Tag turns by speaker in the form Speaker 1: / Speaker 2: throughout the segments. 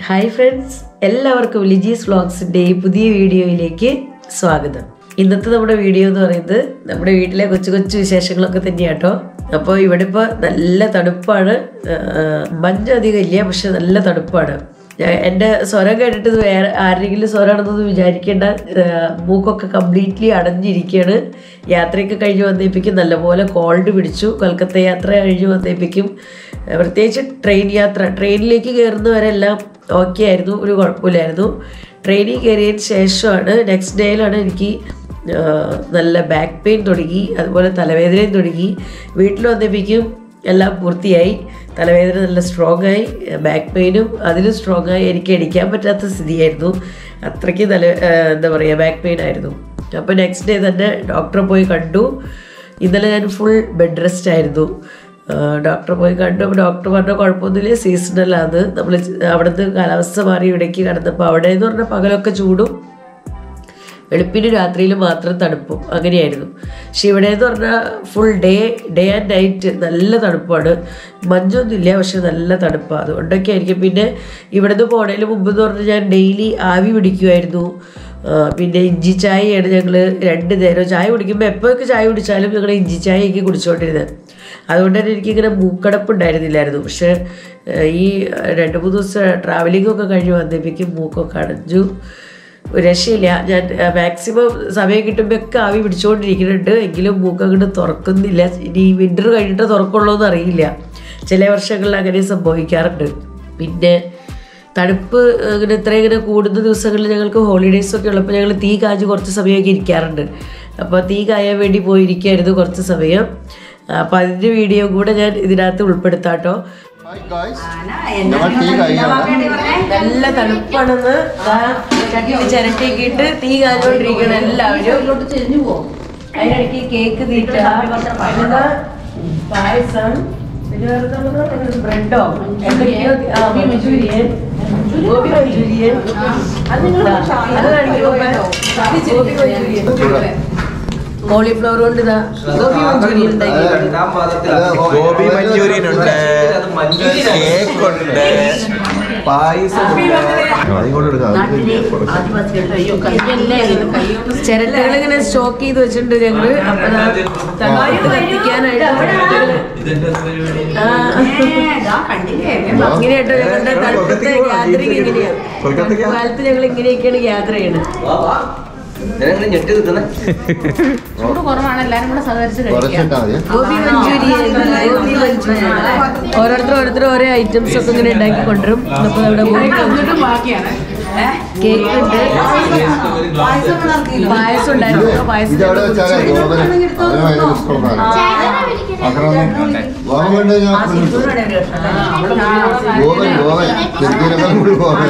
Speaker 1: Hi friends എല്ലാവർക്കും ലിജീസ് വ്ളോഗ്സിൻ്റെ ഈ പുതിയ വീഡിയോയിലേക്ക് സ്വാഗതം ഇന്നത്തെ നമ്മുടെ വീഡിയോ എന്ന് പറയുന്നത് നമ്മുടെ വീട്ടിലെ കൊച്ചു കൊച്ചു വിശേഷങ്ങളൊക്കെ തന്നെയാട്ടോ അപ്പോൾ ഇവിടെ ഇപ്പോൾ നല്ല തണുപ്പാണ് ആഹ് മഞ്ഞ് അധികം ഇല്ല പക്ഷെ നല്ല തണുപ്പാണ് ഞാൻ എൻ്റെ സ്വരം കേട്ടിട്ട് ഇത് വേറെ ആരെങ്കിലും സ്വരമാണെന്നൊന്നും വിചാരിക്കേണ്ട ആഹ് മൂക്കൊക്കെ കംപ്ലീറ്റ്ലി അടഞ്ഞിരിക്കുകയാണ് യാത്രയൊക്കെ കഴിഞ്ഞ് വന്നേപ്പിക്കും നല്ലപോലെ കോൾഡ് പിടിച്ചു കൊൽക്കത്ത യാത്ര കഴിഞ്ഞ് വന്നേപ്പിക്കും ആഹ് പ്രത്യേകിച്ച് ട്രെയിൻ യാത്ര ട്രെയിനിലേക്ക് കയറുന്നവരെല്ലാം ഓക്കെ ആയിരുന്നു ഒരു കുഴപ്പമില്ലായിരുന്നു ട്രെയിനിൽ കയറിയതിന് ശേഷമാണ് നെക്സ്റ്റ് ഡേയിലാണ് എനിക്ക് ആഹ് നല്ല ബാക്ക് പെയിൻ തുടങ്ങി അതുപോലെ തലവേദനയും തുടങ്ങി വീട്ടിൽ വന്നപ്പോഴേക്കും എല്ലാം പൂർത്തിയായി തലവേദന നല്ല സ്ട്രോങ് ആയി ബാക്ക് പെയിനും അതിലും സ്ട്രോങ് ആയി എനിക്ക് എണിക്കാൻ പറ്റാത്ത സ്ഥിതിയായിരുന്നു അത്രയ്ക്ക് തല ആഹ് എന്താ പറയുക ബാക്ക് പെയിൻ ആയിരുന്നു അപ്പോൾ നെക്സ്റ്റ് ഡേ തന്നെ ഡോക്ടറെ പോയി കണ്ടു ഇന്നലെ ഞാൻ ഫുൾ ബെഡ് റെസ്റ്റ് ആയിരുന്നു ഡോക്ടറെ പോയി കണ്ടു അപ്പോൾ ഡോക്ടർ പറഞ്ഞ കുഴപ്പമൊന്നുമില്ല സീസണലാണ് നമ്മൾ അവിടുന്ന് കാലാവസ്ഥ മാറി ഇവിടേക്ക് കടന്നപ്പോൾ അവിടെ എന്ന് പറഞ്ഞാൽ പകലൊക്കെ ചൂടും വെളുപ്പിന് രാത്രിയിൽ മാത്രം തണുപ്പും അങ്ങനെയായിരുന്നു പക്ഷെ ഇവിടെ എന്ന് പറഞ്ഞാൽ full day day and night നല്ല തണുപ്പാണ് മഞ്ഞൊന്നുമില്ല പക്ഷെ നല്ല തണുപ്പാണ് അതുകൊണ്ടൊക്കെ ആയിരിക്കും പിന്നെ ഇവിടുന്ന് പോണതിന് മുമ്പ് എന്ന് പറഞ്ഞാൽ ഞാൻ ഡെയിലി ആവി പിടിക്കുമായിരുന്നു ആ, പിന്നെ ഇഞ്ചി ചായയാണ് ഞങ്ങൾ രണ്ട് നേരം ചായ കുടിക്കുമ്പോൾ എപ്പോഴൊക്കെ ചായ കുടിച്ചാലും ഞങ്ങൾ ഇഞ്ചി ചായയൊക്കെ കുടിച്ചുകൊണ്ടിരുന്നത് അതുകൊണ്ട് തന്നെ എനിക്കിങ്ങനെ മൂക്കടപ്പ് ഉണ്ടായിരുന്നില്ലായിരുന്നു പക്ഷേ ആ, ഈ രണ്ട് മൂന്ന് ദിവസം ട്രാവലിംഗ് ഒക്കെ കഴിഞ്ഞ് വന്നപ്പോഴേക്കും മൂക്കൊക്കെ അടഞ്ഞു ഒരു രക്ഷയില്ല ഞാൻ മാക്സിമം സമയം കിട്ടുമ്പോഴൊക്കെ ആവി പിടിച്ചുകൊണ്ടിരിക്കുന്നുണ്ട് എങ്കിലും മൂക്ക് അങ്ങോട്ട് തുറക്കുന്നില്ല ഇനി വിൻ്റർ കഴിഞ്ഞിട്ട് തുറക്കുള്ളൂ എന്ന് അറിയില്ല ചില വർഷങ്ങളിൽ അങ്ങനെ സംഭവിക്കാറുണ്ട് പിന്നെ തണുപ്പ് ഇങ്ങനെ ഇത്ര ഇങ്ങനെ കൂടുന്ന ദിവസങ്ങളിൽ ഞങ്ങൾക്ക് ഹോളിഡേയ്സ് ഒക്കെ ഉള്ളപ്പോൾ ഞങ്ങൾ തീ കാഞ്ഞ് കുറച്ച് സമയമൊക്കെ ഇരിക്കാറുണ്ട് അപ്പോൾ തീ കായാൻ വേണ്ടി പോയിരിക്കായിരുന്നു കുറച്ച് സമയം അപ്പോൾ അതിൻ്റെ വീഡിയോ കൂടെ ഞാൻ ഇതിനകത്ത് ഉൾപ്പെടുത്താം കേട്ടോ
Speaker 2: ഹായ് ഗായ്സ് ഞങ്ങൾ ടീ കഴിയാണ്
Speaker 1: നല്ല തണുപ്പാണെന്ന് ദാ ചട്ടിയിൽ ചിരട്ടിയൊക്കെ ഇട്ട് തീ കാഞ്ഞോണ്ടിരിക്കണം എല്ലാവരും അതിനിടയ്ക്ക് കേക്ക് തീറ്റ പിന്നെ പായസം പിന്നെ വേറെ എന്താ ഉള്ളത്? ബ്രെഡോ എന്തൊക്കെയോ ആ, മഞ്ചൂരിയൻ ഗോപി മഞ്ചൂരിയൻ അത് അത് കാണിക്കുമോ ഗോപി മഞ്ചൂരിയൻ കോളിഫ്ലവർ കൊണ്ട് ഇതാ ഗോപി മഞ്ചൂരിയൻ ഉണ്ടാക്കി
Speaker 3: ഗോപി മഞ്ചൂരിയൻ ഉണ്ട് കേക്ക് ഉണ്ട് പായസം
Speaker 2: അതുകൊണ്ട് എടുക്കാം
Speaker 1: ചിരട്ടകൾ ഇങ്ങനെ സ്റ്റോക്ക് ചെയ്ത് വെച്ചിട്ടുണ്ട് ഞങ്ങള് അപ്പൊ ദാ തണുപ്പ് കത്തിക്കാനായിട്ട് ആ. ഇങ്ങനെയാട്ടോ ഞങ്ങളുടെ തണുപ്പത്തെ ഗ്യാദറിങ് ഇങ്ങനെയാ
Speaker 3: കൊൽക്കത്തയ്ക്ക്
Speaker 1: കാലത്ത് ഞങ്ങൾ ഇങ്ങനെയൊക്കെയാണ് ഗ്യാദർ ചെയ്യണത്
Speaker 3: ഞെട്ടി നിൽക്കുന്നേ
Speaker 4: ചൂട് കുറവാണ് എല്ലാരും കൂടെ സഹകരിച്ച് കഴിക്കാം
Speaker 2: കുറച്ചിട്ടാ മതി
Speaker 1: ഗോപി മഞ്ചൂരിയൻ ഗോപി മഞ്ചൂരിയൻ ഓരോരുത്തർ ഓരോരുത്തർ ഓരോ ഐറ്റംസ് ഒക്കെ ഇങ്ങനെ ഉണ്ടാക്കി കൊണ്ടുവരും അപ്പൊ നമ്മുടെ ഗോപി
Speaker 4: എന്നിട്ടും ബാക്കിയാണ്
Speaker 1: കേക്ക് ഉണ്ട് പായസം ഉണ്ടായിരുന്നു അപ്പൊ പായസം
Speaker 2: ഇതവിടെ
Speaker 1: ഞങ്ങൾ
Speaker 2: വെച്ചാലേ
Speaker 1: കുടിച്ചു.
Speaker 2: ഗോപന് അവന് ഭയങ്കര ഇഷ്ടമാണ് ഗോപൻ കൊണ്ട് ഞാൻ ഗോപൻ ഗോപൻ ചെറുക്കീനേക്കാളും കൂടി ഗോപൻ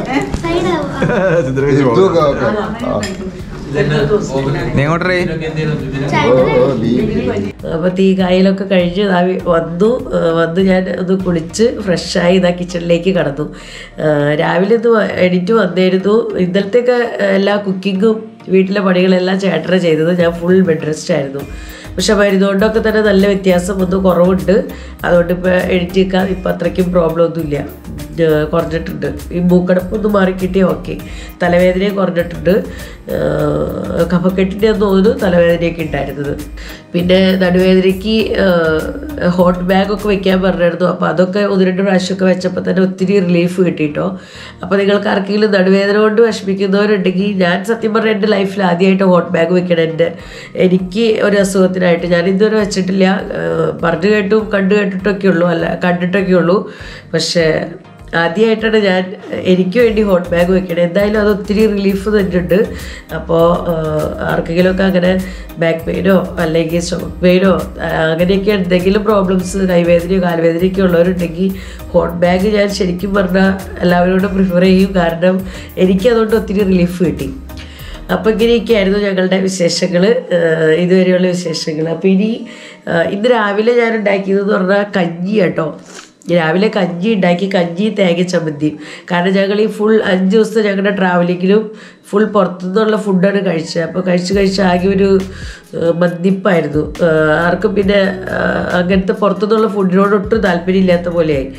Speaker 2: ഇതു ഗോപൻ ആ.
Speaker 3: നീ എങ്ങോട്ടേ
Speaker 2: ഓ ഓ നീ
Speaker 1: അപ്പോൾ തീ കായലൊക്കെ കഴിഞ്ഞ് ദാ വി- വന്നു ആ, വന്ന് ഞാൻ ഒന്ന് കുളിച്ച് ഫ്രഷായി ഇതാ കിച്ചണിലേക്ക് കടന്നു ആ, രാവിലെ ഒന്ന് വ- എണീറ്റ് വന്നിരുന്നു ഇന്നലത്തെയൊക്കെ എല്ലാ കുക്കിങ്ങും വീട്ടിലെ പണികളെല്ലാം ചേട്ടന ചെയ്തത് ഞാൻ ഫുൾ ബെഡ് റെസ്റ്റ് ആയിരുന്നു പക്ഷെ മരുന്നുകൊണ്ടൊക്കെ തന്നെ നല്ല വ്യത്യാസം വന്നു കുറവുണ്ട് അതുകൊണ്ട് ഇപ്പോൾ എഡിറ്റ് വെക്കാൻ ഇപ്പം അത്രയ്ക്കും പ്രോബ്ലം ഒന്നുമില്ല ഏഹ് കുറഞ്ഞിട്ടുണ്ട് ഈ മൂക്കടപ്പൊന്ന് മാറിക്കിട്ടിയാൽ ഓക്കെ തലവേദനയും കുറഞ്ഞിട്ടുണ്ട് ഏഹ് കഫക്കെട്ടിൻ്റെ ഒന്ന് തോന്നുന്നു തലവേദനയൊക്കെ ഉണ്ടായിരുന്നത് പിന്നെ നടുവേദനയ്ക്ക് ഹോട്ട് ബാഗൊക്കെ വെക്കാൻ പറഞ്ഞിരുന്നു അപ്പോൾ അതൊക്കെ ഒന്ന് രണ്ട് പ്രാവശ്യമൊക്കെ വെച്ചപ്പോൾ തന്നെ ഒത്തിരി റിലീഫ് കിട്ടിയിട്ടോ അപ്പോൾ നിങ്ങൾക്ക് ആർക്കെങ്കിലും നടുവേദന കൊണ്ട് വിഷമിക്കുന്നവരുണ്ടെങ്കിൽ ഞാൻ സത്യം പറഞ്ഞാൽ എൻ്റെ ലൈഫിൽ ആദ്യമായിട്ട് ഹോട്ട് ബാഗ് വെക്കണം എൻ്റെ എനിക്ക് ഒരു അസുഖത്തിനായിട്ട് ഞാൻ ഇതുവരെ വെച്ചിട്ടില്ല ഏഹ് പറഞ്ഞു കേട്ടും കണ്ടു കേട്ടിട്ടൊക്കെ ഉള്ളൂ അല്ല കണ്ടിട്ടൊക്കെ ഉള്ളൂ പക്ഷേ ആദ്യമായിട്ടാണ് ഞാൻ എനിക്ക് വേണ്ടി ഹോട്ട് ബാഗ് വെക്കണത് എന്തായാലും അത് ഒത്തിരി റിലീഫ് തന്നിട്ടുണ്ട് അപ്പോൾ ആർക്കെങ്കിലുമൊക്കെ അങ്ങനെ ബാക്ക് പെയിനോ അല്ലെങ്കിൽ സ്റ്റൊമക്ക് പെയിനോ അങ്ങനെയൊക്കെ എന്തെങ്കിലും പ്രോബ്ലംസ് കൈവേദനയോ കാൽവേദനയൊക്കെ ഉള്ളവരുണ്ടെങ്കിൽ ഹോട്ട് ബാഗ് ഞാൻ ശരിക്കും പറഞ്ഞാൽ എല്ലാവരോടും പ്രിഫർ ചെയ്യും കാരണം എനിക്ക് അതുകൊണ്ട് ഒത്തിരി റിലീഫ് കിട്ടി അപ്പോൾ ഇങ്ങനെയൊക്കെയായിരുന്നു ഞങ്ങളുടെ വിശേഷങ്ങൾ ഇതുവരെയുള്ള വിശേഷങ്ങൾ അപ്പോൾ ഇനി ആ, ഇന്ന് രാവിലെ ഞാൻ ഉണ്ടാക്കിയതെന്ന് പറഞ്ഞാൽ കഞ്ഞി കേട്ടോ രാവിലെ കഞ്ഞി ഉണ്ടാക്കി കഞ്ഞി തേങ്ങ ചമ്മന്തിയും കാരണം ഞങ്ങൾ ഈ ഫുൾ അഞ്ച് ദിവസത്തെ ഞങ്ങളുടെ ട്രാവലിങ്ങിലും ഫുൾ പുറത്തുനിന്നുള്ള ഫുഡാണ് കഴിച്ചത് അപ്പോൾ കഴിച്ച് കഴിച്ച് ആകെ ഒരു ആ, മന്ദിപ്പായിരുന്നു ആ, ആർക്കും പിന്നെ ആ, അങ്ങനത്തെ പുറത്തുനിന്നുള്ള ഫുഡിനോട് ഒട്ടും താല്പര്യമില്ലാത്ത പോലെയായി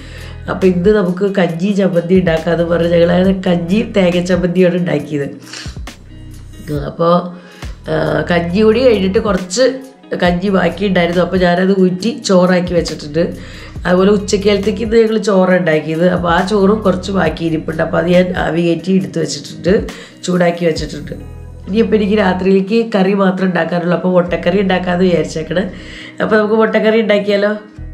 Speaker 1: അപ്പോൾ ഇന്ന് നമുക്ക് കഞ്ഞി ചമ്മന്തി ഉണ്ടാക്കാമെന്ന് പറഞ്ഞ് ഞങ്ങൾ അങ്ങനെ കഞ്ഞി തേങ്ങ ചമ്മന്തിയാണ് ഉണ്ടാക്കിയത് അപ്പോൾ കഞ്ഞി കൂടി കഴിഞ്ഞിട്ട് കുറച്ച് കഞ്ഞി ബാക്കി ഉണ്ടായിരുന്നു അപ്പോൾ ഞാനത് ഊറ്റി ചോറാക്കി വെച്ചിട്ടുണ്ട് അതുപോലെ ഉച്ചക്കാലത്തേക്ക് ഇന്ന് ഞങ്ങൾ ചോറ് ഉണ്ടാക്കിയത് അപ്പോൾ ആ ചോറും കുറച്ച് ബാക്കി ഇരിപ്പുണ്ട് അപ്പോൾ അത് ഞാൻ ആവി കയറ്റി എടുത്ത് വെച്ചിട്ടുണ്ട് ചൂടാക്കി വെച്ചിട്ടുണ്ട് ഇനിയിപ്പോൾ എനിക്ക് രാത്രിയിലേക്ക് കറി മാത്രം ഉണ്ടാക്കാനുള്ളൂ അപ്പോൾ മുട്ടക്കറി ഉണ്ടാക്കാമെന്ന് വിചാരിച്ചേക്കണേ അപ്പോൾ നമുക്ക് മുട്ടക്കറി ഉണ്ടാക്കിയാലോ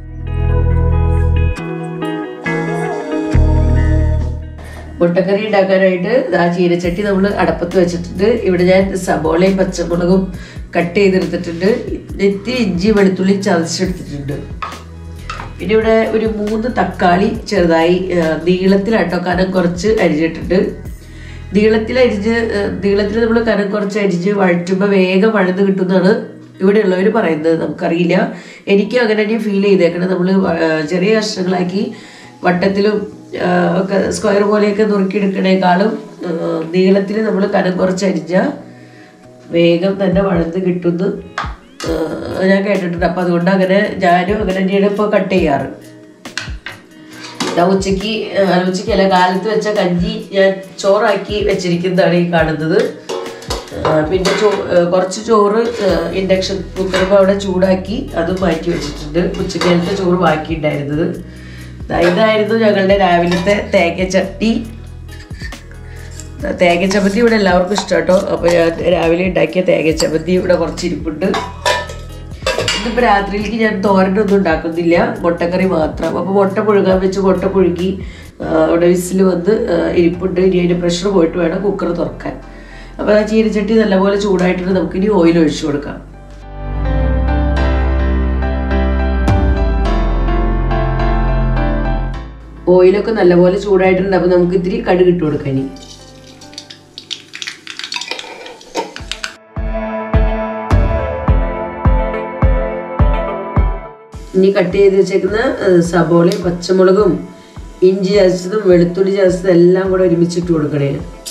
Speaker 1: മുട്ടക്കറി ഉണ്ടാക്കാനായിട്ട് ആ ചീനച്ചട്ടി നമ്മൾ അടപ്പത്ത് വെച്ചിട്ടുണ്ട് ഇവിടെ ഞാൻ സബോളയും പച്ചമുളകും കട്ട് ചെയ്തെടുത്തിട്ടുണ്ട് നെത്തി ഇഞ്ചി വെളുത്തുള്ളി ചതച്ചെടുത്തിട്ടുണ്ട് പിന്നെ ഇവിടെ ഒരു മൂന്ന് തക്കാളി ചെറുതായി ആ, നീളത്തിലാട്ടോ കനം കുറച്ച് അരിഞ്ഞിട്ടുണ്ട് നീളത്തിൽ അരിഞ്ഞ് ആ, നീളത്തിൽ നമ്മൾ കനം കുറച്ച് അരിഞ്ഞ് വഴറ്റുമ്പോൾ വേഗം വഴന്ന് കിട്ടുന്നതാണ് ഇവിടെയുള്ളവർ പറയുന്നത് നമുക്കറിയില്ല എനിക്കും അങ്ങനെ തന്നെ ഫീൽ ചെയ്തേക്കണം നമ്മൾ ചെറിയ കഷ്ണങ്ങളാക്കി വട്ടത്തിലും ആ, ഒക്കെ സ്ക്വയർ പോലെയൊക്കെ നുറുക്കിയെടുക്കണേക്കാളും നീളത്തിൽ നമ്മൾ കനം കുറച്ച് അരിഞ്ഞാൽ വേഗം തന്നെ വഴന്ന് കിട്ടുന്നു ആ, ഞാൻ കേട്ടിട്ടുണ്ട് അപ്പം അതുകൊണ്ട് അങ്ങനെ ഞാനും അങ്ങനെ തന്നെയാണ് ഇപ്പോൾ കട്ട് ചെയ്യാറ് ഞാൻ ഉച്ചയ്ക്ക് ആ, ഉച്ചയ്ക്കല്ല കാലത്ത് വെച്ച കഞ്ഞി ഞാൻ ചോറാക്കി വെച്ചിരിക്കുന്നതാണ് ഈ കാണുന്നത് ആ, പിന്നെ ചോ ആ, കുറച്ച് ചോറ് ഇൻഡക്ഷൻ കുക്കറിപ്പോൾ അവിടെ ചൂടാക്കി അതും മാറ്റി വെച്ചിട്ടുണ്ട് ഉച്ചക്കാലത്തെ ചോറ് ബാക്കി ഉണ്ടായിരുന്നത് ദാ ഇതായിരുന്നു ഞങ്ങളുടെ രാവിലത്തെ തേങ്ങ ചട്ടി തേങ്ങ ചമ്മന്തി ഇവിടെ എല്ലാവർക്കും ഇഷ്ടം കേട്ടോ അപ്പോൾ ഞാൻ രാവിലെ ഉണ്ടാക്കിയ തേങ്ങ ചമ്മന്തി ഇവിടെ കുറച്ച് ഇരിപ്പുണ്ട് ഇന്നിപ്പോൾ രാത്രിയിലേക്ക് ഞാൻ തോരനൊന്നും ഉണ്ടാക്കുന്നില്ല മുട്ടക്കറി മാത്രം അപ്പോൾ മുട്ട പുഴുകാൻ വെച്ച് മുട്ട പുഴുകി ആ, അവിടെ വിസിൽ വന്ന് ആ, ഇരിപ്പുണ്ട് ഇനി അതിൻ്റെ പ്രഷർ പോയിട്ട് വേണം കുക്കർ തുറക്കാൻ അപ്പോൾ ആ ചീനച്ചട്ടി നല്ലപോലെ ചൂടായിട്ടുണ്ട് നമുക്കിനി ഓയിൽ ഒഴിച്ചു കൊടുക്കാം ഓയിലൊക്കെ നല്ലപോലെ ചൂടായിട്ടുണ്ട് അപ്പോൾ നമുക്ക് ഇത്തിരി കടുക് ഇട്ട് കൊടുക്കാം ഇനി ഇനി കട്ട് ചെയ്ത് വെച്ചേക്കുന്ന ഏഹ്, സബോളയും പച്ചമുളകും ഇഞ്ചി ചതച്ചതും വെളുത്തുള്ളി ചതച്ചതും എല്ലാം കൂടെ ഒരുമിച്ചിട്ട് കൊടുക്കണേ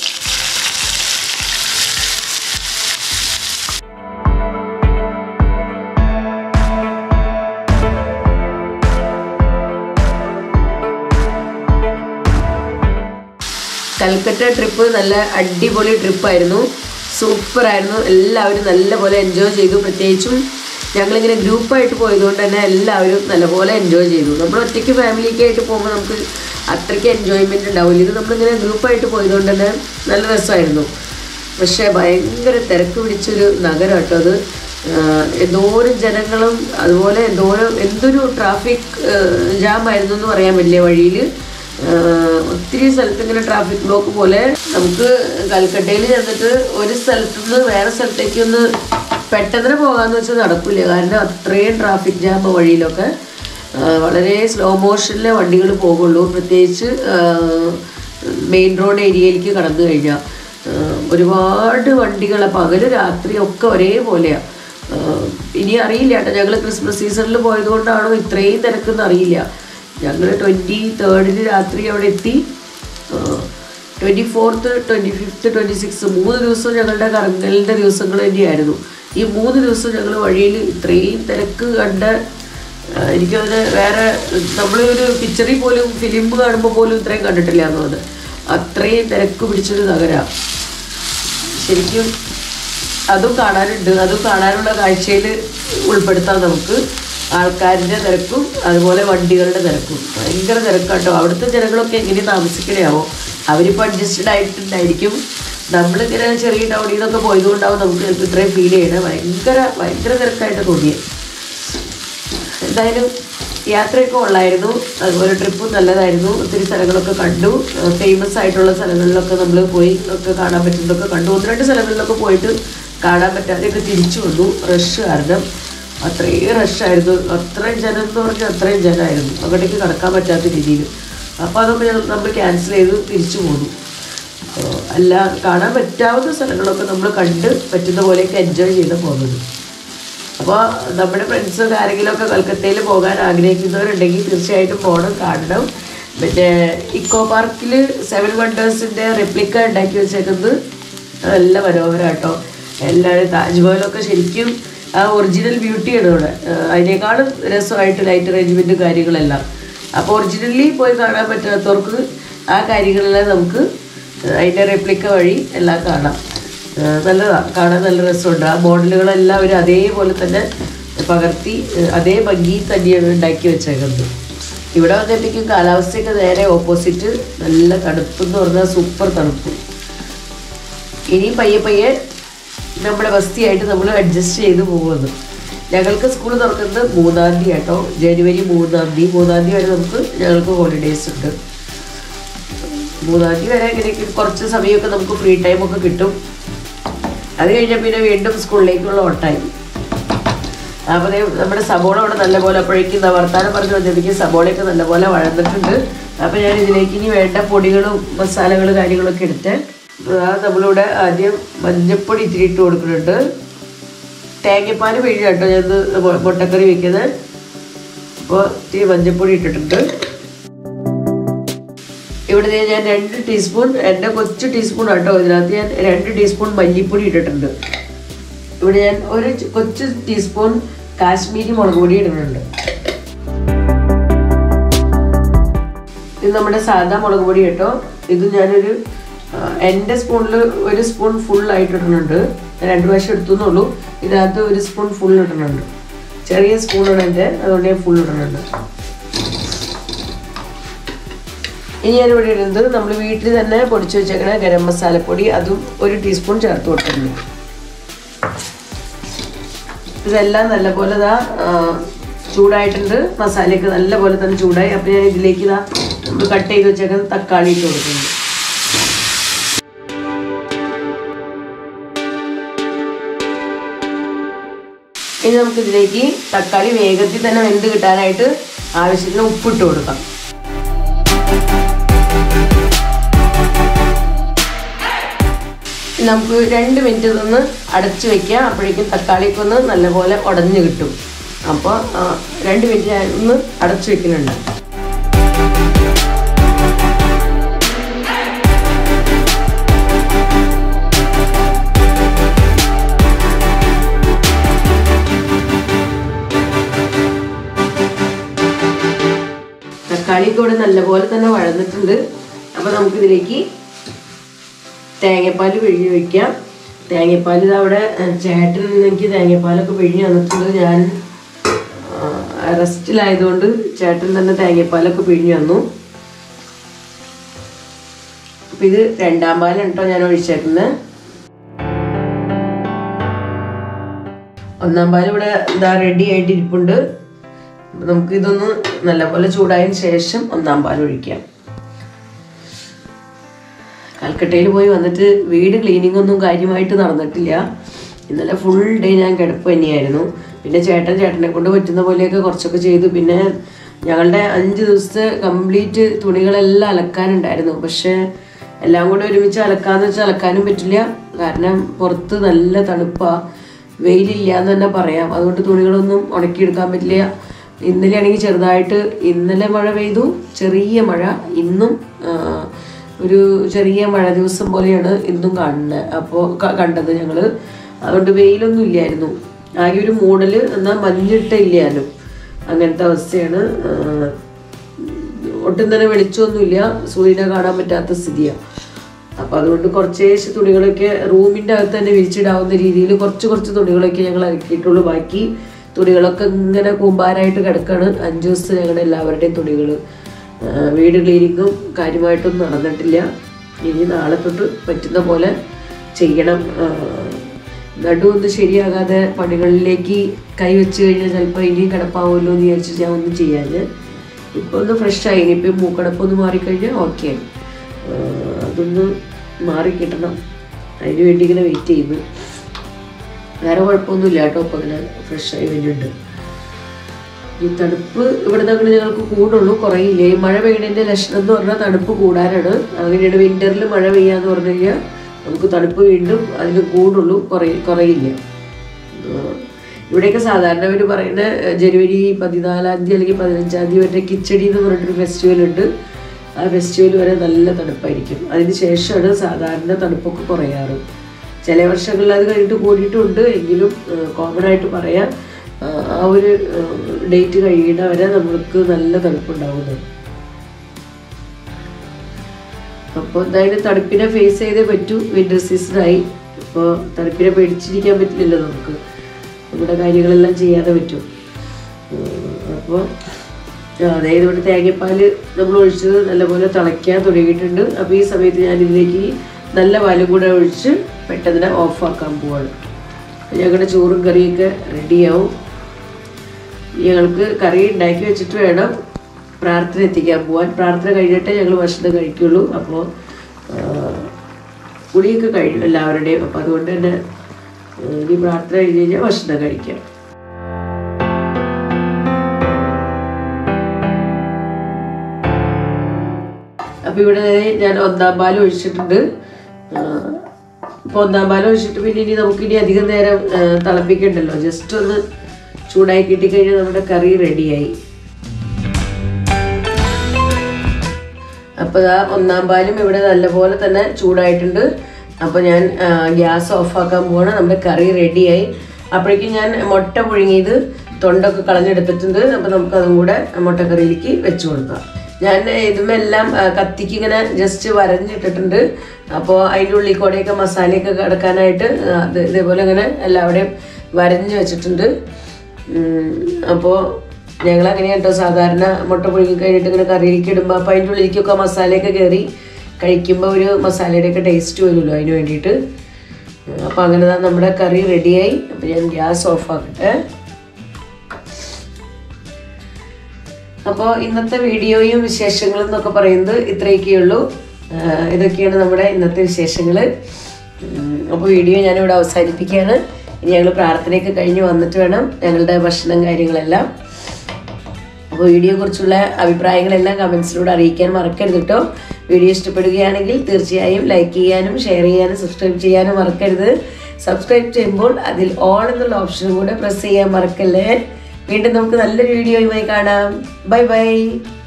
Speaker 1: കൽക്കട്ട ട്രിപ്പ് നല്ല അടിപൊളി ട്രിപ്പായിരുന്നു സൂപ്പറായിരുന്നു എല്ലാവരും നല്ലപോലെ എൻജോയ് ചെയ്തു പ്രത്യേകിച്ചും ഞങ്ങളിങ്ങനെ ഗ്രൂപ്പായിട്ട് പോയതുകൊണ്ട് തന്നെ എല്ലാവരും നല്ലപോലെ എൻജോയ് ചെയ്തു നമ്മൾ ഒറ്റയ്ക്ക് ഫാമിലിയൊക്കെ ആയിട്ട് പോകുമ്പോൾ നമുക്ക് അത്രയ്ക്ക് എൻജോയ്മെൻറ്റ് ഉണ്ടാവില്ല ഇത് നമ്മളിങ്ങനെ ഗ്രൂപ്പായിട്ട് പോയതുകൊണ്ട് തന്നെ നല്ല രസമായിരുന്നു പക്ഷേ ഭയങ്കര തിരക്ക് പിടിച്ചൊരു നഗരം കേട്ടോ അത് ആഹ് എന്തോരം ജനങ്ങളും അതുപോലെ എന്തോരം എന്തൊരു ട്രാഫിക് ജാം ആയിരുന്നു എന്ന് പറയാൻ വലിയ വഴിയിൽ ആഹ് ഒത്തിരി സ്ഥലത്ത് ഇങ്ങനെ ട്രാഫിക് ബ്ലോക്ക് പോലെ നമുക്ക് കൽക്കട്ടയിൽ ചെന്നിട്ട് ഒരു സ്ഥലത്ത് നിന്ന് വേറെ സ്ഥലത്തേക്ക് ഒന്ന് പെട്ടെന്ന് പോകാന്ന് വെച്ചാൽ നടക്കില്ല കാരണം അത്രയും ട്രാഫിക് ജാം വഴിയിലൊക്കെ ആഹ് വളരെ സ്ലോ മോഷനിലെ വണ്ടികൾ പോകുള്ളൂ പ്രത്യേകിച്ച് മെയിൻ റോഡ് ഏരിയയിലേക്ക് കടന്നു കഴിഞ്ഞാൽ ഒരുപാട് വണ്ടികൾ പകല് രാത്രി ഒക്കെ ഒരേപോലെയാണ് ഇനി അറിയില്ല കേട്ടോ ഞങ്ങൾ ക്രിസ്മസ് സീസണിൽ പോയതുകൊണ്ടാണോ ഇത്രയും തിരക്കെന്ന് അറിയില്ല ഞങ്ങൾ ട്വൻറ്റി തേർഡിന് രാത്രി അവിടെ എത്തി twenty fourth twenty fifth twenty six മൂന്ന് ദിവസം ഞങ്ങളുടെ കറങ്ങലിൻ്റെ ദിവസങ്ങൾ തന്നെയായിരുന്നു ഈ മൂന്ന് ദിവസം ഞങ്ങൾ വഴിയിൽ ഇത്രയും തിരക്ക് കണ്ട ആ, എനിക്കതിന് വേറെ നമ്മളൊരു പിക്ചറിൽ പോലും ഫിലിം കാണുമ്പോൾ പോലും ഇത്രയും കണ്ടിട്ടില്ല എന്നുള്ളത് അത്രയും തിരക്ക് പിടിച്ചൊരു നഗരമാണ് ശരിക്കും അതും കാണാനുണ്ട് അതും കാണാനുള്ള കാഴ്ചയിൽ ഉൾപ്പെടുത്താം നമുക്ക് ആൾക്കാരുടെ തിരക്കും അതുപോലെ വണ്ടികളുടെ തിരക്കും ഭയങ്കര തിരക്കാട്ടോ അവിടുത്തെ ജനങ്ങളൊക്കെ എങ്ങനെ താമസിക്കണയാവോ അവരിപ്പോൾ അഡ്ജസ്റ്റഡ് ആയിട്ടുണ്ടായിരിക്കും നമ്മളിങ്ങനെ ചെറിയ ടൗണിൽ നിന്നൊക്കെ പോയതുകൊണ്ടാവും നമുക്ക് ചിലപ്പോൾ ഇത്രയും ഫീൽ ചെയ്യണത് ഭയങ്കര ഭയങ്കര തിരക്കായിട്ട് തോന്നിയത് എന്തായാലും യാത്രയൊക്കെ ഉള്ളായിരുന്നു അതുപോലെ ട്രിപ്പും നല്ലതായിരുന്നു ഒത്തിരി സ്ഥലങ്ങളൊക്കെ കണ്ടു ഫേമസ് ആയിട്ടുള്ള സ്ഥലങ്ങളിലൊക്കെ നമ്മൾ പോയി ഒക്കെ കാണാൻ പറ്റുന്നതൊക്കെ കണ്ടു ഒന്ന് രണ്ട് സ്ഥലങ്ങളിലൊക്കെ പോയിട്ട് കാണാൻ പറ്റാതെയൊക്കെ തിരിച്ചു വന്നു റഷ് കാരണം അത്രയും റഷായിരുന്നു അത്രയും ജനം എന്ന് പറഞ്ഞാൽ അത്രയും ജനമായിരുന്നു അങ്ങോട്ടേക്ക് കടക്കാൻ പറ്റാത്ത രീതിയിൽ അപ്പോൾ അതൊക്കെ ഞങ്ങൾ നമ്മൾ ക്യാൻസൽ ചെയ്ത് തിരിച്ചു പോന്നു അപ്പോൾ അല്ല കാണാൻ പറ്റാവുന്ന സ്ഥലങ്ങളൊക്കെ നമ്മൾ കണ്ട് പറ്റുന്ന പോലെയൊക്കെ എൻജോയ് ചെയ്ത് പോകുന്നത് അപ്പോൾ നമ്മുടെ ഫ്രണ്ട്സൊക്കെ ആരെങ്കിലുമൊക്കെ കൽക്കത്തയിൽ പോകാൻ ആഗ്രഹിക്കുന്നവരുണ്ടെങ്കിൽ തീർച്ചയായിട്ടും പോകണം കാണണം പിന്നെ ഇക്കോ പാർക്കിൽ സെവൻ വണ്ടേഴ്സിൻ്റെ റെപ്ലിക്ക ഉണ്ടാക്കി വെച്ചേക്കുന്നത് നല്ല മനോഹരം കേട്ടോ എല്ലാവരും താജ്മഹലൊക്കെ ശരിക്കും ആ ഒറിജിനൽ ബ്യൂട്ടിയാണ് ഇവിടെ ആ, അതിനേക്കാളും രസമായിട്ട് ലൈറ്റ് അറേഞ്ച്മെൻറ്റും കാര്യങ്ങളെല്ലാം അപ്പോൾ ഒറിജിനലി പോയി കാണാൻ പറ്റാത്തവർക്ക് ആ കാര്യങ്ങളെല്ലാം നമുക്ക് അതിൻ്റെ റെപ്ലിക്ക വഴി എല്ലാം കാണാം ആ, നല്ലതാണ് കാണാൻ നല്ല രസമുണ്ട് ആ മോഡലുകളെല്ലാം അവർ അതേപോലെ തന്നെ പകർത്തി ആ, അതേ ഭംഗിയിൽ തന്നെയാണ് ഉണ്ടാക്കി വെച്ചേക്കുന്നത് ഇവിടെ വന്നപ്പോഴേക്കും കാലാവസ്ഥയൊക്കെ നേരെ ഓപ്പോസിറ്റ് നല്ല തണുപ്പ് എന്ന് പറഞ്ഞാൽ സൂപ്പർ തണുപ്പ് ഇനി പയ്യെ പയ്യെ നമ്മുടെ വസ്തിയായിട്ട് നമ്മൾ അഡ്ജസ്റ്റ് ചെയ്ത് പോകുന്നത് ഞങ്ങൾക്ക് സ്കൂൾ തുറക്കുന്നത് മൂന്നാം തീയതി കേട്ടോ ജനുവരി മൂന്നാം തീയതി മൂന്നാം തീയതി വരെ നമുക്ക് ഞങ്ങൾക്ക് ഹോളിഡേയ്സ് ഉണ്ട് മൂന്നാം തീയതി വരെ ഇങ്ങനെ കുറച്ച് സമയമൊക്കെ നമുക്ക് ഫ്രീ ടൈം ഒക്കെ കിട്ടും അത് കഴിഞ്ഞാൽ പിന്നെ വീണ്ടും സ്കൂളിലേക്കുള്ള ഓട്ടായി അപ്പോൾ ദേ നമ്മുടെ സബോള അവിടെ നല്ലപോലെ അപ്പോഴേക്കും ദാ വർത്താനം പറഞ്ഞു വന്നപ്പോഴേക്കും സബോളയൊക്കെ നല്ലപോലെ വഴന്നിട്ടുണ്ട് അപ്പോൾ ഞാൻ ഇതിലേക്ക് ഇനി വേണ്ട പൊടികളും മസാലകളും കാര്യങ്ങളൊക്കെ എടുത്ത് ആ നമ്മളിവിടെ ആദ്യം മഞ്ഞപ്പൊടി ഇത്തിരി ഇട്ട് കൊടുക്കുന്നുണ്ട് തേങ്ങപ്പാൽ പിഴിഞ്ഞ കേട്ടോ ഞാൻ ഇത് മൊ- മുട്ടക്കറി വെക്കുന്നത് അപ്പോൾ ഇത്തിരി മഞ്ഞപ്പൊടി ഇട്ടിട്ടുണ്ട് ഇവിടെ ദേ ഞാൻ രണ്ട് ടീസ്പൂൺ എൻ്റെ കൊച്ചു ടീസ്പൂൺ കേട്ടോ ഇതിനകത്ത് ഞാൻ രണ്ട് ടീസ്പൂൺ മല്ലിപ്പൊടി ഇട്ടിട്ടുണ്ട് ഇവിടെ ഞാൻ ഒരു ച- കൊച്ചു ടീസ്പൂൺ കാശ്മീരി മുളക് പൊടി ഇടുന്നുണ്ട് ഇത് നമ്മുടെ സാധാ മുളക് പൊടി കേട്ടോ ഇത് ഞാനൊരു ആ, എൻ്റെ സ്പൂണിൽ ഒരു സ്പൂൺ ഫുൾ ആയിട്ട് ഇടുന്നുണ്ട് ഞാൻ രണ്ട് പ്രാവശ്യം എടുത്തു എന്നുള്ളൂ ഇതിനകത്ത് ഒരു സ്പൂൺ ഫുൾ ഇടുന്നുണ്ട് ചെറിയ സ്പൂണാണ് എൻ്റെ അതുകൊണ്ട് ഞാൻ ഫുൾ ഇടുന്നുണ്ട് ഇനി ഞാൻ ഇവിടെ ഇടുന്നത് നമ്മൾ വീട്ടിൽ തന്നെ പൊടിച്ചു വെച്ചേക്കണ ഗരം മസാലപ്പൊടി അതും ഒരു ടീസ്പൂൺ ചേർത്ത് കൊടുത്തിട്ടുണ്ട് ഇതെല്ലാം നല്ലപോലെ ഇതാ ആ, ചൂടായിട്ടുണ്ട് മസാലയൊക്കെ നല്ലപോലെ തന്നെ ചൂടായി അപ്പോൾ ഞാൻ ഇതിലേക്ക് ഇതാ നമ്മൾ കട്ട് ചെയ്ത് വെച്ചേക്കുന്നത് തക്കാളി ഇട്ട് കൊടുക്കുന്നു ഇനി നമുക്ക് ഇതിലേക്ക് തക്കാളി വേഗത്തിൽ തന്നെ വെന്ത് കിട്ടാനായിട്ട് ആവശ്യത്തിന് ഉപ്പിട്ട് കൊടുക്കാം ഇനി നമുക്ക് രണ്ട് മിനിറ്റ് ഇതൊന്ന് അടച്ചു വെക്കാം അപ്പോഴേക്കും തക്കാളിയൊക്കെ ഒന്ന് നല്ലപോലെ ഉടഞ്ഞു കിട്ടും അപ്പോൾ രണ്ട് മിനിറ്റ് ഞാൻ ഒന്ന് അടച്ചു വെക്കുന്നുണ്ട് തക്കാളിയൊക്കെ ഇവിടെ നല്ലപോലെ തന്നെ വഴന്നിട്ടുണ്ട് അപ്പോൾ നമുക്കിതിലേക്ക് തേങ്ങാപ്പാൽ പിഴിഞ്ഞ് വയ്ക്കാം തേങ്ങാപ്പാൽ ഇത് അവിടെ ചേട്ടൻ എനിക്ക് തേങ്ങാപ്പാലൊക്കെ പിഴിഞ്ഞ് തന്നിട്ടുണ്ട് ഞാൻ റെസ്റ്റിലായതുകൊണ്ട് ചേട്ടൻ തന്നെ തേങ്ങാപ്പാലൊക്കെ പിഴിഞ്ഞ് തന്നു അപ്പം ഇത് രണ്ടാം പാലാണ് കേട്ടോ ഞാൻ ഒഴിച്ചേക്കുന്നത് ഒന്നാം പാൽ ഇവിടെ എന്താ റെഡി ആയിട്ട് ഇരിപ്പുണ്ട് അപ്പൊ നമുക്ക് ഇതൊന്ന് നല്ലപോലെ ചൂടായതിന് ശേഷം ഒന്നാം പാൽ ഒഴിക്കാം കൽക്കട്ടയിൽ പോയി വന്നിട്ട് വീട് ക്ലീനിങ് ഒന്നും കാര്യമായിട്ട് നടന്നിട്ടില്ല ഇന്നലെ ഫുൾ ഡേ ഞാൻ കിടപ്പ് തന്നെയായിരുന്നു പിന്നെ ചേട്ടൻ ചേട്ടനെ കൊണ്ട് പറ്റുന്ന പോലെയൊക്കെ കുറച്ചൊക്കെ ചെയ്തു പിന്നെ ഞങ്ങളുടെ അഞ്ച് ദിവസത്തെ കംപ്ലീറ്റ് തുണികളെല്ലാം അലക്കാനുണ്ടായിരുന്നു പക്ഷേ എല്ലാം കൂടെ ഒരുമിച്ച് അലക്കാന്ന് വെച്ചാൽ അലക്കാനും പറ്റില്ല കാരണം പുറത്ത് നല്ല തണുപ്പാ വെയിലില്ല എന്ന് തന്നെ പറയാം അതുകൊണ്ട് തുണികളൊന്നും ഉണക്കിയെടുക്കാൻ പറ്റില്ല ഇന്നലെ ആണെങ്കിൽ ചെറുതായിട്ട് ഇന്നലെ മഴ പെയ്തു ചെറിയ മഴ ഇന്നും ആ, ഒരു ചെറിയ മഴ ദിവസം പോലെയാണ് ഇന്നും കാണുന്നത് അപ്പോൾ കണ്ടത് ഞങ്ങൾ അതുകൊണ്ട് വെയിലൊന്നും ഇല്ലായിരുന്നു ആകെ ഒരു മൂടൽ എന്നാൽ മഞ്ഞിട്ട ഇല്ലായിരുന്നു അങ്ങനത്തെ അവസ്ഥയാണ് ആ, ഒട്ടും തന്നെ വെളിച്ചമൊന്നുമില്ല സൂര്യനെ കാണാൻ പറ്റാത്ത സ്ഥിതിയാണ് അപ്പോൾ അതുകൊണ്ട് കുറച്ചേശ് തുണികളൊക്കെ റൂമിൻ്റെ അകത്ത് തന്നെ വിരിച്ചിടാവുന്ന രീതിയിൽ കുറച്ച് കുറച്ച് തുണികളൊക്കെ ഞങ്ങൾ ഇറക്കിയിട്ടുള്ളൂ ബാക്കി തുണികളൊക്കെ ഇങ്ങനെ കൂമ്പാരായിട്ട് കിടക്കാണ് അഞ്ച് ദിവസത്തെ ഞങ്ങളുടെ എല്ലാവരുടെയും തുണികൾ വീട് ക്ലീനിങ്ങും കാര്യമായിട്ടൊന്നും നടന്നിട്ടില്ല ഇനി നാളെ തൊട്ട് പറ്റുന്ന പോലെ ചെയ്യണം ആ, നടുവൊന്നും ശരിയാകാതെ പണികളിലേക്ക് കൈ വെച്ച് കഴിഞ്ഞാൽ ചിലപ്പോൾ ഇനിയും കിടപ്പാവുമല്ലോ എന്ന് വിചാരിച്ചിട്ട് ഞാൻ ഒന്നും ചെയ്യാഞ്ഞ് ഇപ്പോൾ ഒന്ന് ഫ്രഷായി ഇനിയിപ്പോൾ മൂക്കടപ്പൊന്ന് മാറിക്കഴിഞ്ഞാൽ ഓക്കെ അതൊന്ന് മാറി കിട്ടണം അതിന് വേണ്ടി ഇങ്ങനെ വെയിറ്റ് ചെയ്യുന്നു വേറെ കുഴപ്പമൊന്നുമില്ല കേട്ടോ ഇപ്പം ഇങ്ങനെ ഫ്രഷായി വരുന്നുണ്ട് ഈ തണുപ്പ് ഇവിടെ നിന്ന് ഞങ്ങൾക്ക് കൂടുള്ളൂ കുറയില്ല ഈ മഴ പെയ്യുന്നതിൻ്റെ ലക്ഷണം എന്ന് പറഞ്ഞാൽ തണുപ്പ് കൂടാനാണ് അങ്ങനെയാണ് വിൻ്ററിൽ മഴ പെയ്യാന്ന് പറഞ്ഞു കഴിഞ്ഞാൽ നമുക്ക് തണുപ്പ് വീണ്ടും അതിന് കൂടുള്ളൂ കുറയി കുറയില്ല ആഹ് ഇവിടെയൊക്കെ സാധാരണ അവർ പറയുന്ന ഏഹ്, ജനുവരി പതിനാലാം തീയതി അല്ലെങ്കിൽ പതിനഞ്ചാം തീയതി വരെ കിച്ചടി എന്ന് പറഞ്ഞിട്ടൊരു ഫെസ്റ്റിവൽ ഉണ്ട് ആ ഫെസ്റ്റിവൽ വരെ നല്ല തണുപ്പായിരിക്കും അതിന് ശേഷമാണ് സാധാരണ തണുപ്പൊക്കെ കുറയാറ് ചില വർഷങ്ങളിൽ അത് കഴിഞ്ഞിട്ട് കൂടിയിട്ടുണ്ട് എങ്കിലും കോമൺ ആയിട്ട് പറയാം ആഹ്, ആ ഒരു ഡേറ്റ് കഴിയുന്ന വരെ നമ്മൾക്ക് നല്ല തണുപ്പുണ്ടാവുന്നത് അപ്പോൾ എന്തായാലും തണുപ്പിനെ ഫേസ് ചെയ്തേ പറ്റൂ വിൻ്റർ സീസണായി അപ്പോൾ തണുപ്പിനെ പേടിച്ചിരിക്കാൻ പറ്റില്ലല്ലോ നമുക്ക് നമ്മുടെ കാര്യങ്ങളെല്ലാം ചെയ്യാതെ പറ്റും അപ്പോൾ അതായത് ഇവിടെ തേങ്ങാപ്പാൽ നമ്മൾ ഒഴിച്ചത് നല്ലപോലെ തിളയ്ക്കാൻ തുടങ്ങിയിട്ടുണ്ട് അപ്പോൾ ഈ സമയത്ത് ഞാൻ ഇതിലേക്ക് നല്ല പാലും കൂടെ ഒഴിച്ച് പെട്ടെന്ന് ഓഫാക്കാൻ പോവാണ് ഞങ്ങളുടെ ചോറും കറിയൊക്കെ റെഡിയാവും ഞങ്ങൾക്ക് കറി ഉണ്ടാക്കി വെച്ചിട്ട് വേണം പ്രാർത്ഥന എത്തിക്കാൻ പോവാൻ പ്രാർത്ഥന കഴിഞ്ഞിട്ടേ ഞങ്ങൾ ഭക്ഷണം കഴിക്കുള്ളൂ അപ്പോൾ കുളിയൊക്കെ കഴിയും എല്ലാവരുടെയും അപ്പോൾ അതുകൊണ്ട് തന്നെ ആ, ഇനി പ്രാർത്ഥന കഴിഞ്ഞ് കഴിഞ്ഞാൽ ഭക്ഷണം കഴിക്കാം അപ്പോൾ ഇവിടെ ഞാൻ ഒന്നാം പാൽ ഒഴിച്ചിട്ടുണ്ട് അപ്പോൾ ഒന്നാം പാൽ ഒഴിച്ചിട്ട് പിന്നെ ഇനി നമുക്കിനി അധികം നേരം ആ, തിളപ്പിക്കണ്ടല്ലോ ജസ്റ്റ് ഒന്ന് ചൂടായി കിട്ടിക്കഴിഞ്ഞാൽ നമ്മുടെ കറി റെഡിയായി അപ്പോൾ ഇതാ ഒന്നാം പാലും ഇവിടെ നല്ലപോലെ തന്നെ ചൂടായിട്ടുണ്ട് അപ്പോൾ ഞാൻ ആ, ഗ്യാസ് ഓഫാക്കാൻ പോവാണ് നമ്മുടെ കറി റെഡിയായി അപ്പോഴേക്കും ഞാൻ മുട്ട പുഴുങ്ങിയത് തൊണ്ടൊക്കെ കളഞ്ഞെടുത്തിട്ടുണ്ട് അപ്പോൾ നമുക്ക് അതും കൂടെ മുട്ടക്കറിയിലേക്ക് വെച്ച് കൊടുക്കാം ഞാൻ ഇതുമെല്ലാം ആ, കത്തിക്ക് ഇങ്ങനെ ജസ്റ്റ് വരഞ്ഞിട്ടിട്ടുണ്ട് അപ്പോൾ അതിൻ്റെ ഉള്ളിൽ കൂടെയൊക്കെ മസാലയൊക്കെ കിടക്കാനായിട്ട് ആ, അത് ഇതേപോലെ ഇങ്ങനെ എല്ലാവിടെയും വരഞ്ഞ് വെച്ചിട്ടുണ്ട് അപ്പോൾ ഞങ്ങൾ അങ്ങനെയാണ് കേട്ടോ സാധാരണ മുട്ട പുഴുങ്ങി കഴിഞ്ഞിട്ട് ഇങ്ങനെ കറിയിലേക്ക് ഇടുമ്പോൾ അപ്പോൾ അതിൻ്റെ ഉള്ളിലേക്കൊക്കെ മസാലയൊക്കെ കയറി കഴിക്കുമ്പോൾ ഒരു മസാലയുടെയൊക്കെ ടേസ്റ്റ് വരുമല്ലോ അതിന് വേണ്ടിയിട്ട് അപ്പോൾ അങ്ങനെ ദാ നമ്മുടെ കറി റെഡിയായി അപ്പോൾ ഞാൻ ഗ്യാസ് ഓഫ് ആക്കട്ടെ അപ്പോൾ ഇന്നത്തെ വീഡിയോയും വിശേഷങ്ങളും എന്നൊക്കെ പറയുന്നത് ഇത്രയൊക്കെയുള്ളൂ ആഹ് ഇതൊക്കെയാണ് നമ്മുടെ ഇന്നത്തെ വിശേഷങ്ങൾ അപ്പോൾ വീഡിയോ ഞാനിവിടെ അവസാനിപ്പിക്കുകയാണ് ഇനി ഞങ്ങൾ പ്രാർത്ഥനയൊക്കെ കഴിഞ്ഞ് വന്നിട്ട് വേണം ഞങ്ങളുടെ ഭക്ഷണം കാര്യങ്ങളെല്ലാം അപ്പോൾ വീഡിയോയെ കുറിച്ചുള്ള അഭിപ്രായങ്ങളെല്ലാം കമൻസിലൂടെ അറിയിക്കാൻ മറക്കരുത് കേട്ടോ വീഡിയോ ഇഷ്ടപ്പെടുകയാണെങ്കിൽ തീർച്ചയായും ലൈക്ക് ചെയ്യാനും ഷെയർ ചെയ്യാനും സബ്സ്ക്രൈബ് ചെയ്യാനും മറക്കരുത് സബ്സ്ക്രൈബ് ചെയ്യുമ്പോൾ അതിൽ ഓൾ എന്നുള്ള ഓപ്ഷനും കൂടെ പ്രസ് ചെയ്യാൻ മറക്കല്ലേ വീണ്ടും നമുക്ക് നല്ലൊരു വീഡിയോയുമായി കാണാം ബൈ ബൈ